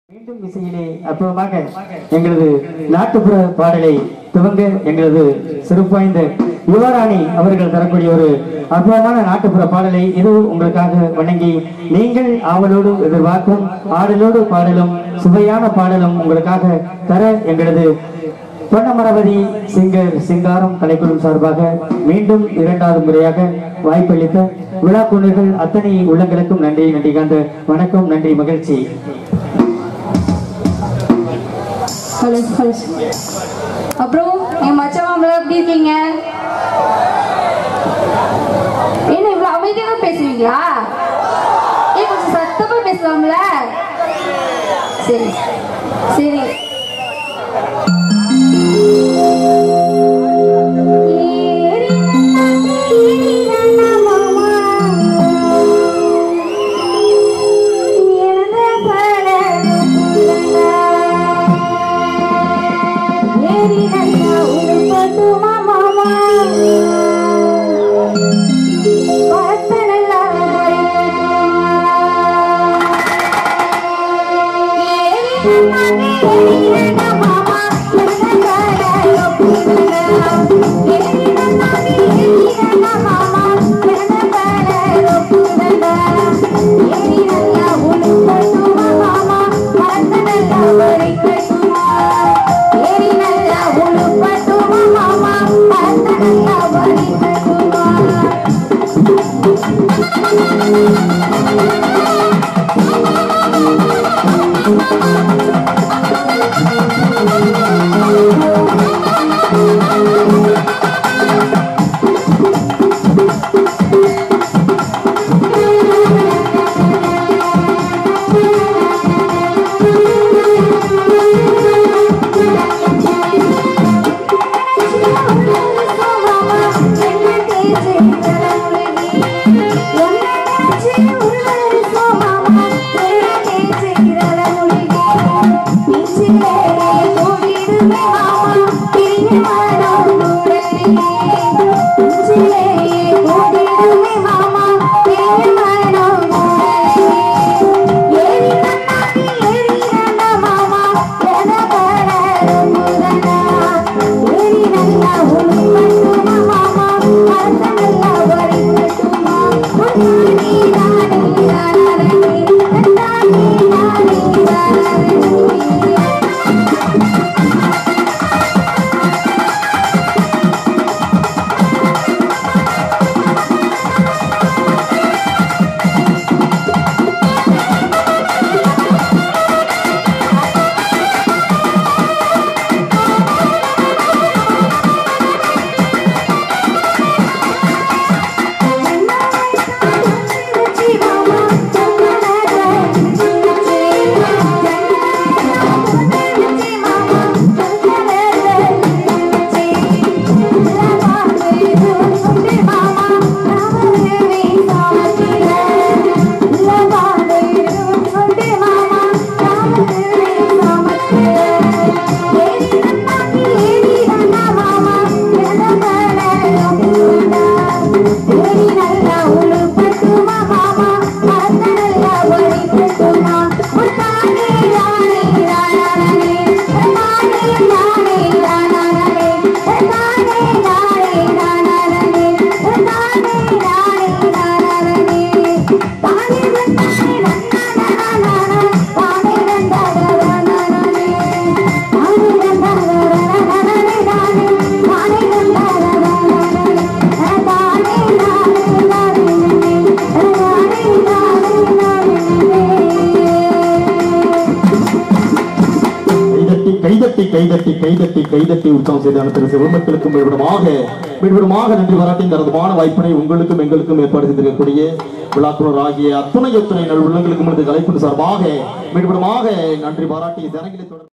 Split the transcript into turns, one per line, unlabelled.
மீண்டும் இசையிலே அற்புதமாக எங்களது நாட்டுப்புற பாடலை துவங்க எங்களது சிறப்பாய்ந்த யுவராணி அவர்கள் தரக்கூடிய ஒரு அற்புதமான நாட்டுப்புற பாடலை இது உங்களுக்காக வணங்கி நீங்கள் ஆவலோடு எதிர்பார்க்கும் ஆடலோடு பாடலும் சுவையான பாடலும் உங்களுக்காக தர எங்களது பொன்னமரவதி சிங்கர் சிங்காரம் கலைக்குழு சார்பாக மீண்டும் இரண்டாவது முறையாக வாய்ப்பளித்த விழாக்குழுகள் அத்தனை உள்ளங்களுக்கும் நன்றி நன்றி காந்த வணக்கம் நன்றி மகிழ்ச்சி
ஹலோ ஹலோ அப்புறம் என் மச்ச மாமலாம் எப்படி இருக்கீங்க என்ன இவ்வளவு அமைதியாக பேசுவீங்களா ஏன் கொஞ்சம் சத்தமா பேசலாம்ல சரி சரி
கைதட்டி கைதட்டி கைதட்டி கைதட்டி கைதட்டி உற்சவம் செய்தான திரு சிவமக்களுக்கும் மீண்டும் மீண்டுமாக நன்றி பாராட்டி இந்த அற்புதமான வாய்ப்பினை உங்களுக்கும் எங்களுக்கும் ஏற்பாடு செய்திருக்கக்கூடிய விழாக்குழர் ஆகிய அத்துணை அத்துணை நல் உள்ளங்களுக்கும் இந்த கலைக்குழு சார்பாக மீண்டும் நன்றி பாராட்டி ஜனங்களை தொடர்